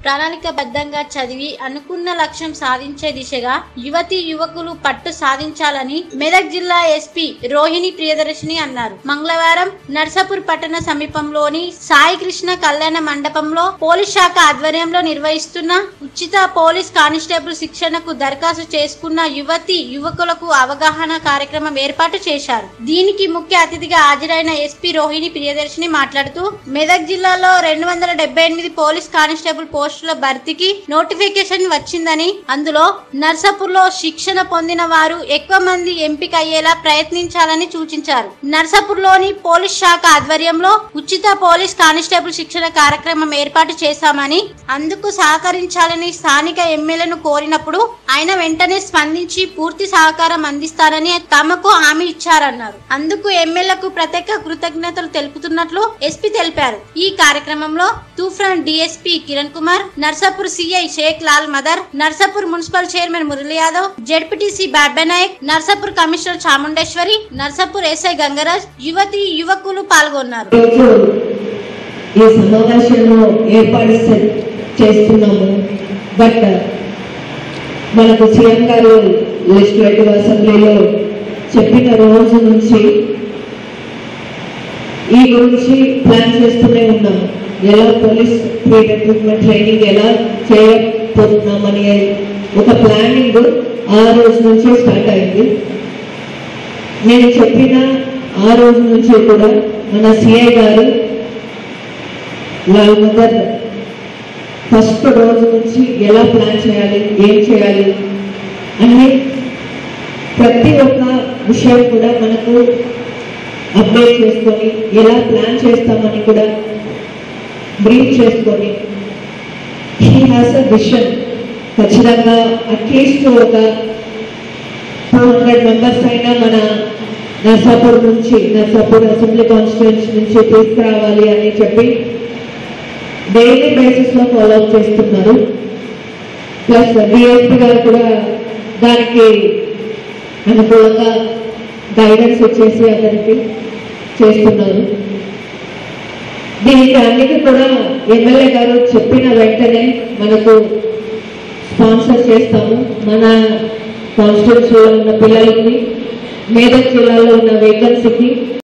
ప్రణాళికబద్ధంగా చదివి అనుకున్న లక్ష్యం సాధించే దిశగా యువతి యువకులు పట్టు సాధించాలని మెదక్ జిల్లా ఎస్పీ రోహిణి ప్రియదర్శిని అన్నారు మంగళవారం నర్సాపూర్ పట్టణ సమీపంలోని సాయి కృష్ణ కళ్యాణ మండపంలో పోలీస్ శాఖ ఆధ్వర్యంలో నిర్వహిస్తున్న ఉచిత పోలీస్ కానిస్టేబుల్ శిక్షణకు దరఖాస్తు చేసుకున్న యువతి యువకులకు అవగాహన కార్యక్రమం ఏర్పాటు చేశారు దీనికి ముఖ్య అతిథిగా హాజరైన ఎస్పీ రోహిణి ప్రియదర్శిని మాట్లాడుతూ మెదక్ జిల్లాలో రెండు వందల డెబ్బై ఎనిమిది పోలీస్ కానిస్టేబుల్ పోస్టుల భర్తీకి నోటిఫికేషన్ వచ్చిందని అందులో నర్సాపూర్ లో శిక్షణ పొందిన వారు ఎక్కువ మంది ఎంపిక అయ్యేలా ప్రయత్నించాలని సూచించారు నర్సాపూర్ లోని పోలీస్ శాఖ ఆధ్వర్యంలో ఉచిత పోలీస్ కానిస్టేబుల్ శిక్షణ కార్యక్రమం ఏర్పాటు చేశామని అందుకు సహకరించాలని స్థానిక ఎమ్మెల్యేను కోరినప్పుడు ఆయన వెంటనే స్పందించి పూర్తి సహకారం అందిస్తారని తమకు హామీ ఇచ్చారన్నారు అందుకు ఎమ్మెల్యేకు ప్రత్యేక కృతజ్ఞతలు తెలుపుతున్నట్లు ఎస్పీ తెలిపారు ఈ కార్యక్రమంలో Toopran DSP Kiran Kumar Narsapur CI Sheikh Lal Madar Narsapur municipal chairman Murali Yadav ZPTC Baba Nayak Narsapur commissioner Chamundeshwari Narsapur SI Gangaraj యువతి యువకులు పాల్గొన్నారు ఈరోజు ఈ సమావేశంలో ఏర్పాటు చే- చేస్తున్నాము బట్ మనకు సీఎం గారు లెజిస్లేటివ్ అసెంబ్లీలో చెప్పిన రోజు నుంచి ఈ గురించి ప్లాన్ చేస్తూనే ఉన్నాము ఎలా పోలీస్ ప్రీ రిక్రూట్మెంట్ ట్రైనింగ్ ఎలా చేయబోతున్నామని ఒక ప్లానింగ్ ఆ రోజు నుంచి స్టార్ట్ అయింది నేను చెప్పిన ఆ రోజు నుంచి కూడా మన సిఐ గారు లాల్ మదర్ ఫస్ట్ రోజు నుంచి ఎలా ప్లాన్ చేయాలి ఏం చేయాలి అన్ని ప్రతి ఒక్క విషయం కూడా మనకు అప్డేట్ చేసుకొని ఎలా ప్లాన్ చేస్తామని కూడా బ్రీఫ్ చేసుకొని హీ హ్యాస్ అ విషన్ ఖచ్చితంగా అట్లీస్ట్ ఒక టూ హండ్రెడ్ మెంబర్స్ అయినా మన నర్సాపూర్ నుంచి నర్సాపూర్ అసెంబ్లీ కాన్స్టిట్యూన్సీ నుంచి తీసుకురావాలి అని చెప్పి డైలీ బేసిస్ లో ఫాలో అప్ చేస్తున్నారు ప్లస్ డిఎస్పీ గారు కూడా దానికి అనుకూలంగా గైడెన్స్ వచ్చేసి అతనికి చేస్తున్నారు దీనికి అన్నిటి కూడా ఎమ్మెల్యే గారు చెప్పిన వెంటనే మనకు స్పాన్సర్ చేస్తాము మన కాన్స్టిట్యూన్సీలో ఉన్న పిల్లలకి మేదక్ జిల్లాలో ఉన్న వేకెన్సీకి